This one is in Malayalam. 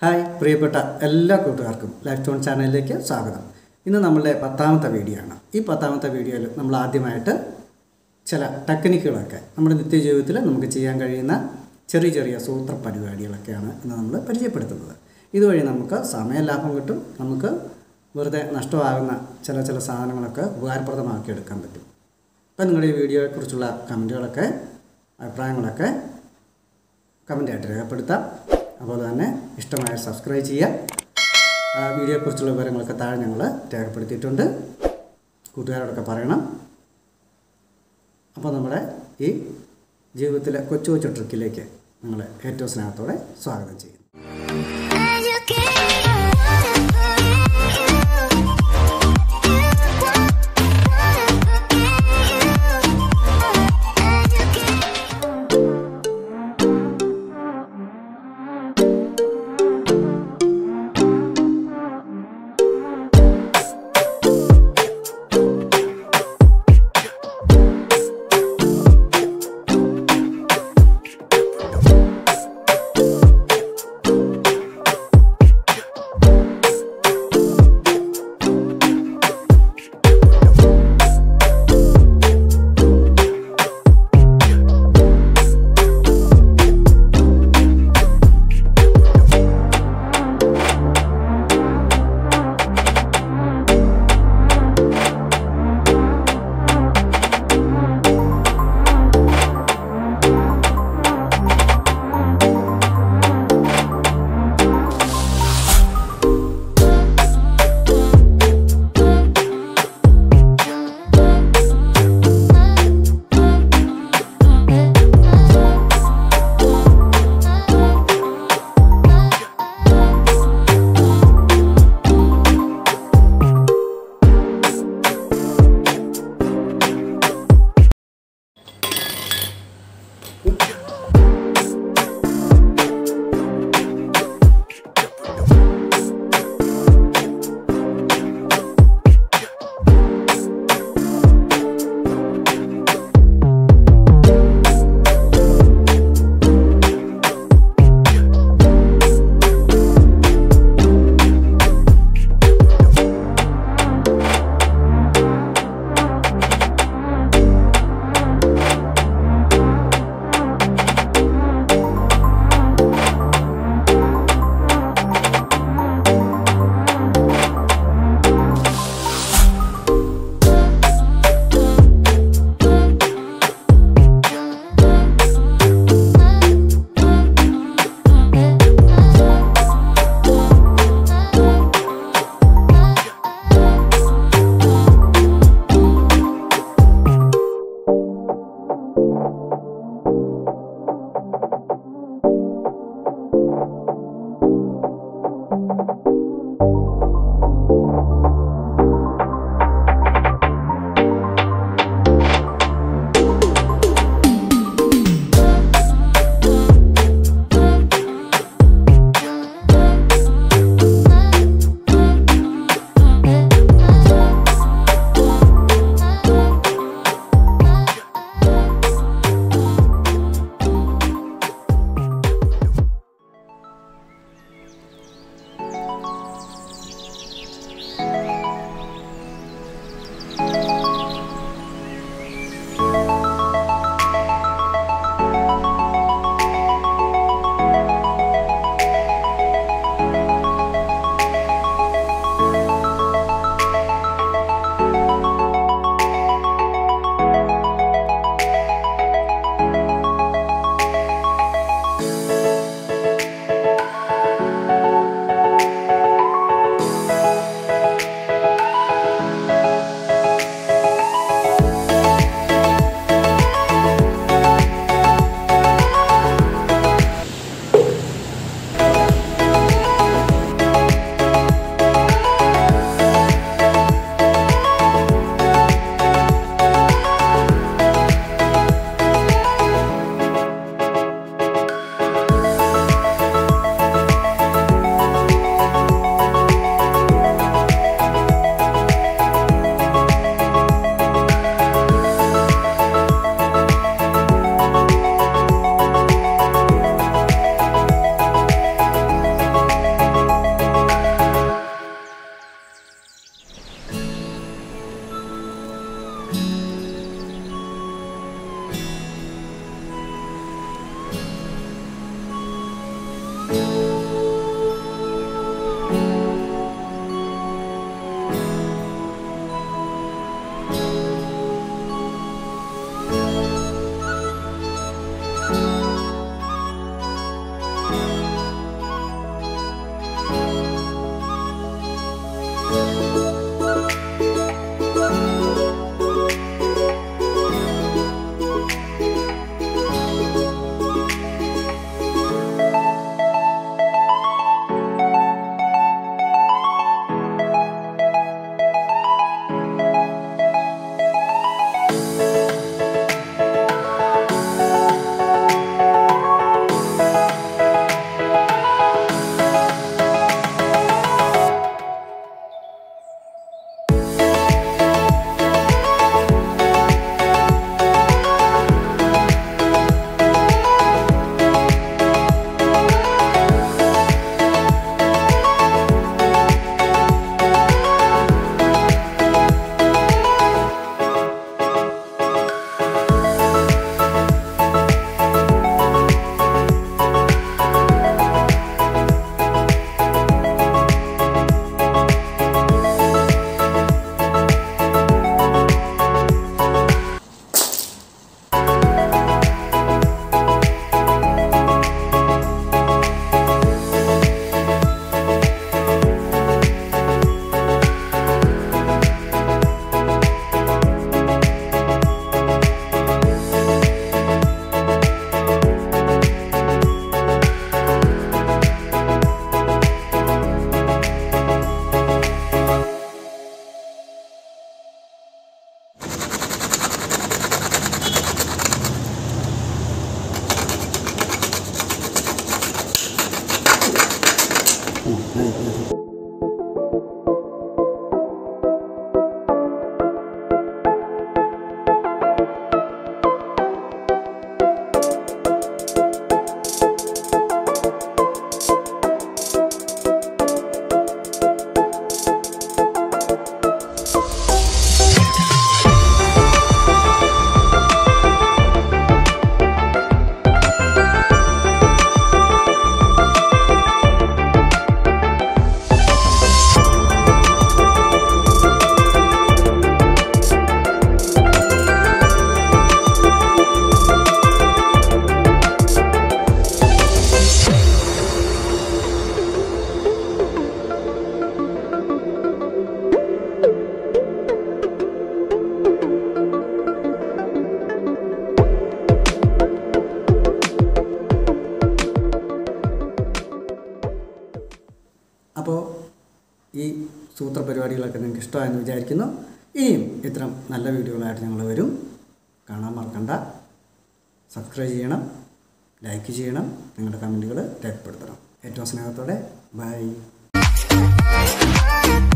ഹായ് പ്രിയപ്പെട്ട എല്ലാ കൂട്ടുകാർക്കും ലൈഫ് സ്റ്റോൺ ചാനലിലേക്ക് സ്വാഗതം ഇന്ന് നമ്മളുടെ പത്താമത്തെ വീഡിയോ ആണ് ഈ പത്താമത്തെ വീഡിയോയിൽ നമ്മൾ ആദ്യമായിട്ട് ചില ടെക്നിക്കുകളൊക്കെ നമ്മുടെ നിത്യജീവിതത്തിൽ നമുക്ക് ചെയ്യാൻ കഴിയുന്ന ചെറിയ ചെറിയ സൂത്ര പരിപാടികളൊക്കെയാണ് ഇന്ന് നമ്മൾ പരിചയപ്പെടുത്തുന്നത് ഇതുവഴി നമുക്ക് സമയലാഭം കിട്ടും നമുക്ക് വെറുതെ നഷ്ടമാകുന്ന ചില ചില സാധനങ്ങളൊക്കെ ഉപകാരപ്രദമാക്കി എടുക്കാൻ പറ്റും അപ്പം നിങ്ങളുടെ ഈ വീഡിയോയെക്കുറിച്ചുള്ള കമൻറ്റുകളൊക്കെ അഭിപ്രായങ്ങളൊക്കെ കമൻ്റായിട്ട് രേഖപ്പെടുത്താം അതുപോലെ തന്നെ ഇഷ്ടമായ സബ്സ്ക്രൈബ് ചെയ്യാം ആ വീഡിയോയെക്കുറിച്ചുള്ള വിവരങ്ങളൊക്കെ താഴെ ഞങ്ങൾ രേഖപ്പെടുത്തിയിട്ടുണ്ട് കൂട്ടുകാരോടൊക്കെ പറയണം അപ്പോൾ നമ്മുടെ ഈ ജീവിതത്തിലെ കൊച്ചു കൊച്ചു ട്രിക്കിലേക്ക് നിങ്ങൾ ഏറ്റവും സ്നേഹത്തോടെ സ്വാഗതം ചെയ്യുന്നു അപ്പോൾ ഈ സൂത്ര പരിപാടികളൊക്കെ നിങ്ങൾക്ക് ഇഷ്ടമായെന്ന് വിചാരിക്കുന്നു ഇനിയും ഇത്തരം നല്ല വീഡിയോകളായിട്ട് ഞങ്ങൾ വരും കാണാൻ മറക്കണ്ട സബ്സ്ക്രൈബ് ചെയ്യണം ലൈക്ക് ചെയ്യണം നിങ്ങളുടെ കമൻറ്റുകൾ രേഖപ്പെടുത്തണം ഏറ്റവും സ്നേഹത്തോടെ ബൈ